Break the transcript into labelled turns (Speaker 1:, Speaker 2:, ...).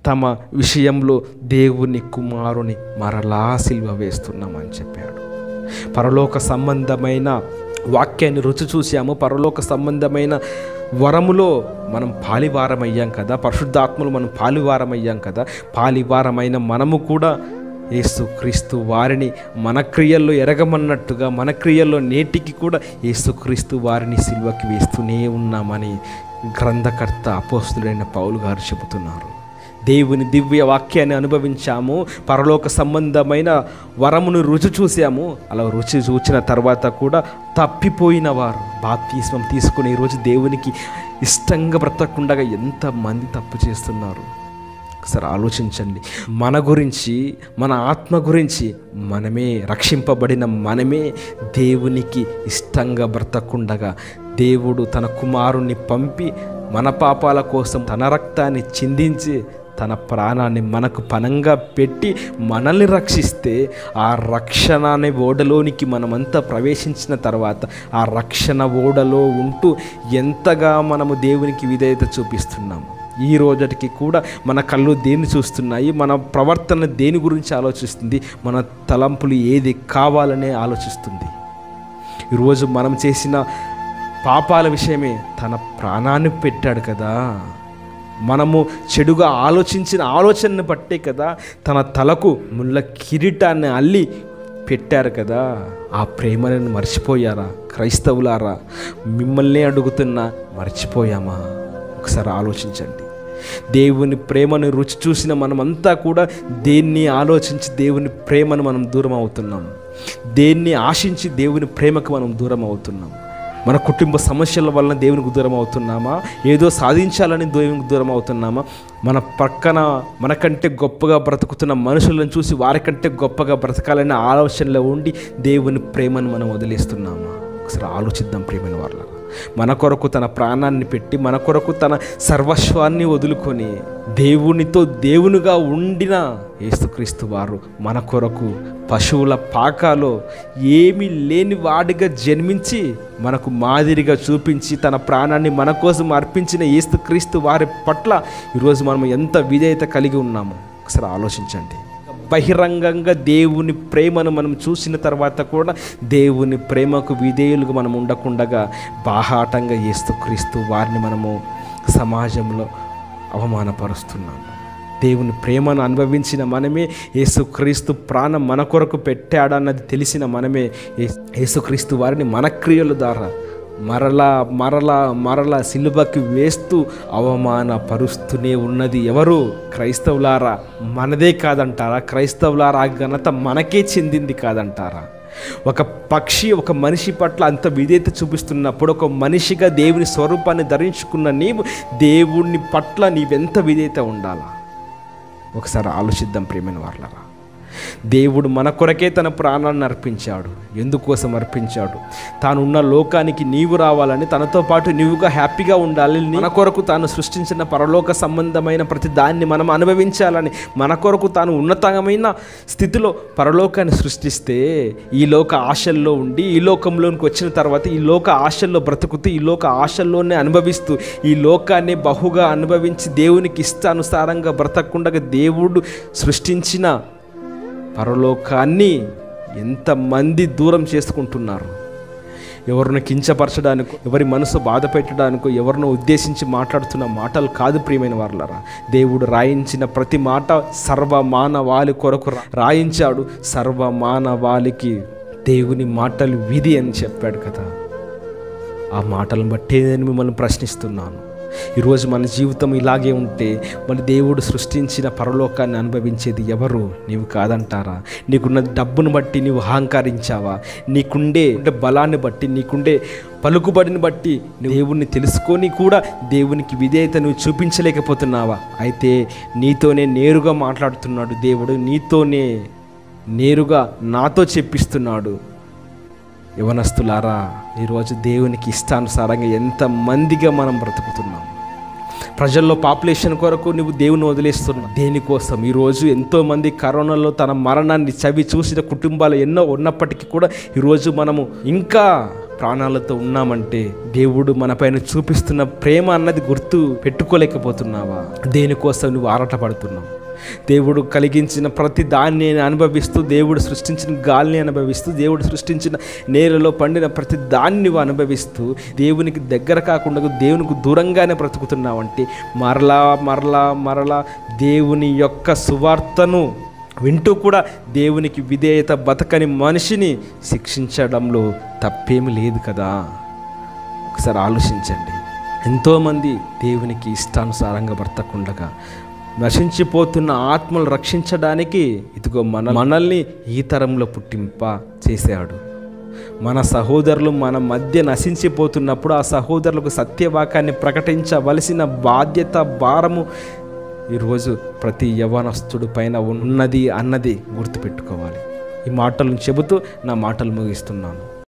Speaker 1: తమ విషయంలో దేవుని కుమారుని మరలా సిల్వ వేస్తున్నామని చెప్పాడు పరలోక సంబంధమైన వాక్యాన్ని రుచి చూసాము పరలోక సంబంధమైన వరములో మనం పాలివారమయ్యాం కదా పరిశుద్ధాత్మలు మనం పాలివారమయ్యాం కదా పాలివారమైన మనము కూడా యేసుక్రీస్తు వారిని మన క్రియల్లో ఎరగమన్నట్టుగా మన క్రియల్లో నేటికి కూడా యేసుక్రీస్తు వారిని సిల్వకి వేస్తూనే ఉన్నామని గ్రంథకర్త అపోస్తుడైన పౌలు గారు చెబుతున్నారు దేవుని దివ్య వాక్యాన్ని అనుభవించాము పరలోక సంబంధమైన వరమును రుచి చూసాము అలా రుచి చూచిన తర్వాత కూడా తప్పిపోయిన వారు బాప్తిస్మం తీసుకుని ఈరోజు దేవునికి ఇష్టంగా బ్రతకుండా ఎంతమంది తప్పు చేస్తున్నారు ఒకసారి ఆలోచించండి మన గురించి మన ఆత్మ గురించి మనమే రక్షింపబడిన మనమే దేవునికి ఇష్టంగా బ్రతకుండగా దేవుడు తన కుమారుణ్ణి పంపి మన పాపాల కోసం తన రక్తాన్ని చిందించి తన ప్రాణాన్ని మనకు పనంగా పెట్టి మనల్ని రక్షిస్తే ఆ రక్షణ అనే ఓడలోనికి మనమంతా ప్రవేశించిన తర్వాత ఆ రక్షణ ఓడలో ఉంటూ ఎంతగా మనము దేవునికి విధేయత చూపిస్తున్నాము ఈ రోజుకి కూడా మన కళ్ళు దేన్ని చూస్తున్నాయి మన ప్రవర్తన దేని గురించి ఆలోచిస్తుంది మన తలంపులు ఏది కావాలనే ఆలోచిస్తుంది ఈరోజు మనం చేసిన పాపాల విషయమే తన ప్రాణాన్ని పెట్టాడు కదా మనము చెడుగా ఆలోచించిన ఆలోచనను బట్టే కదా తన తలకు ముళ్ళ కిరీటాన్ని అల్లి పెట్టారు కదా ఆ ప్రేమను మర్చిపోయారా క్రైస్తవులారా మిమ్మల్ని అడుగుతున్నా మర్చిపోయామా ఒకసారి ఆలోచించండి దేవుని ప్రేమను రుచి చూసిన మనమంతా కూడా దేన్ని ఆలోచించి దేవుని ప్రేమను మనం దూరం అవుతున్నాం దేన్ని ఆశించి దేవుని ప్రేమకు మనం దూరం అవుతున్నాం మన కుటుంబ సమస్యల వలన దేవునికి దూరం అవుతున్నామా ఏదో సాధించాలని దేవునికి దూరం అవుతున్నామా మన పక్కన మనకంటే గొప్పగా బ్రతుకుతున్న మనుషులను చూసి వారికంటే గొప్పగా బ్రతకాలనే ఆలోచనలో ఉండి దేవుని ప్రేమను మనం వదిలేస్తున్నామా ఒకసారి ఆలోచిద్దాం ప్రేమైన వాళ్ళ మన కొరకు తన ప్రాణాన్ని పెట్టి మన కొరకు తన సర్వస్వాన్ని వదులుకొని దేవునితో దేవునిగా ఉండిన యేసుక్రీస్తు వారు మన కొరకు పశువుల పాకాలో ఏమీ లేని వాడిగా జన్మించి మనకు మాదిరిగా చూపించి తన ప్రాణాన్ని మన కోసం అర్పించిన యేసుక్రీస్తు వారి పట్ల ఈరోజు మనం ఎంత విధేయత కలిగి ఉన్నామో ఒకసారి ఆలోచించండి బహిరంగంగా దేవుని ప్రేమను మనం చూసిన తర్వాత కూడా దేవుని ప్రేమకు విధేయులుగా మనం ఉండకుండగా బాహాటంగా యేసుక్రీస్తు వారిని మనము సమాజంలో అవమానపరుస్తున్నాము దేవుని ప్రేమను అనుభవించిన మనమే యేసుక్రీస్తు ప్రాణం మన కొరకు పెట్టాడన్నది తెలిసిన మనమే యేసు- యేసుక్రీస్తు వారిని మన క్రియల ద్వారా మరలా మరలా మరలా సిలువకి వేస్తూ అవమానపరుస్తూనే ఉన్నది ఎవరు క్రైస్తవులారా మనదే కాదంటారా క్రైస్తవులారా ఆ ఘనత మనకే చెందింది కాదంటారా ఒక పక్షి ఒక మనిషి పట్ల అంత విధేయత చూపిస్తున్నప్పుడు ఒక మనిషిగా దేవుని స్వరూపాన్ని ధరించుకున్న నీవు దేవుని పట్ల నీవెంత విధేయత ఉండాలా ఒకసారి ఆలోచిద్దాం ప్రేమైన వాళ్ళరా దేవుడు మన కొరకే తన ప్రాణాన్ని అర్పించాడు ఎందుకోసం అర్పించాడు తాను ఉన్న లోకానికి నీవు రావాలని తనతో పాటు నీవుగా హ్యాపీగా ఉండాలి మన కొరకు తాను సృష్టించిన పరలోక సంబంధమైన ప్రతి దాన్ని మనం అనుభవించాలని మన కొరకు తాను ఉన్నతమైన స్థితిలో పరలోకాన్ని సృష్టిస్తే ఈ లోక ఆశల్లో ఉండి ఈ లోకంలోనికి వచ్చిన తర్వాత ఈ లోక ఆశల్లో బ్రతుకుతూ ఈ లోక ఆశల్లోనే అనుభవిస్తూ ఈ లోకాన్ని బహుగా అనుభవించి దేవునికి ఇష్టానుసారంగా బ్రతకకుండా దేవుడు సృష్టించిన పరలోకాన్ని ఎంతమంది దూరం చేసుకుంటున్నారు ఎవరిని కించపరచడానికో ఎవరి మనసు బాధ పెట్టడానికో ఎవరినో ఉద్దేశించి మాట్లాడుతున్న మాటలు కాదు ప్రియమైన వారులరా దేవుడు రాయించిన ప్రతి మాట సర్వమానవాళి కొరకు రా- రాయించాడు సర్వమానవాళికి దేవుని మాటలు విధి అని చెప్పాడు కదా ఆ మాటలను బట్టే నేను మిమ్మల్ని ప్రశ్నిస్తున్నాను ఈరోజు మన జీవితం ఇలాగే ఉంటే మన దేవుడు సృష్టించిన పరలోకాన్ని అనుభవించేది ఎవరు నీవు కాదంటారా నీకున్న డబ్బును బట్టి నీవు అహంకరించావా నీకుండే అంటే బలాన్ని బట్టి నీకుండే పలుకుబడిని బట్టి నువ్వు దేవుణ్ణి తెలుసుకొని కూడా దేవునికి విధేయత నువ్వు చూపించలేకపోతున్నావా అయితే నీతోనే నేరుగా మాట్లాడుతున్నాడు దేవుడు నీతోనే నేరుగా నాతో చెప్పిస్తున్నాడు యవనస్తులారా ఈరోజు దేవునికి ఇష్టానుసారంగా ఎంతమందిగా మనం బ్రతుకుతున్నాం ప్రజల్లో పాపులేషన్ కొరకు నువ్వు దేవుని వదిలేస్తున్నావు దేనికోసం ఈరోజు ఎంతోమంది కరోనాలో తన మరణాన్ని చవి చూసిన కుటుంబాలు ఎన్నో ఉన్నప్పటికీ కూడా ఈరోజు మనము ఇంకా ప్రాణాలతో ఉన్నామంటే దేవుడు మనపైన చూపిస్తున్న ప్రేమ అన్నది గుర్తు పెట్టుకోలేకపోతున్నావా దేనికోసం నువ్వు ఆరాటపడుతున్నావు దేవుడు కలిగించిన ప్రతి దాన్ని అనుభవిస్తూ దేవుడు సృష్టించిన గాలిని అనుభవిస్తూ దేవుడు సృష్టించిన నేలలో పండిన ప్రతి దాన్ని నువ్వు అనుభవిస్తూ దేవునికి దగ్గర కాకుండా దేవునికి దూరంగానే బ్రతుకుతున్నావంటే మరలా మరలా మరలా దేవుని యొక్క సువార్తను వింటూ కూడా దేవునికి విధేయత బతకని మనిషిని శిక్షించడంలో తప్పేమి లేదు కదా ఒకసారి ఆలోచించండి ఎంతోమంది దేవునికి ఇష్టానుసారంగా బ్రతకుండగా నశించిపోతున్న ఆత్మలు రక్షించడానికి ఇదిగో మన మనల్ని ఈ తరంలో పుట్టింప చేశాడు మన సహోదరులు మన మధ్య నశించిపోతున్నప్పుడు ఆ సహోదరులకు సత్యవాకాన్ని ప్రకటించవలసిన బాధ్యత భారము ఈరోజు ప్రతి యవనస్తుడి పైన ఉన్నది అన్నది గుర్తుపెట్టుకోవాలి ఈ మాటలను చెబుతూ నా మాటలు ముగిస్తున్నాను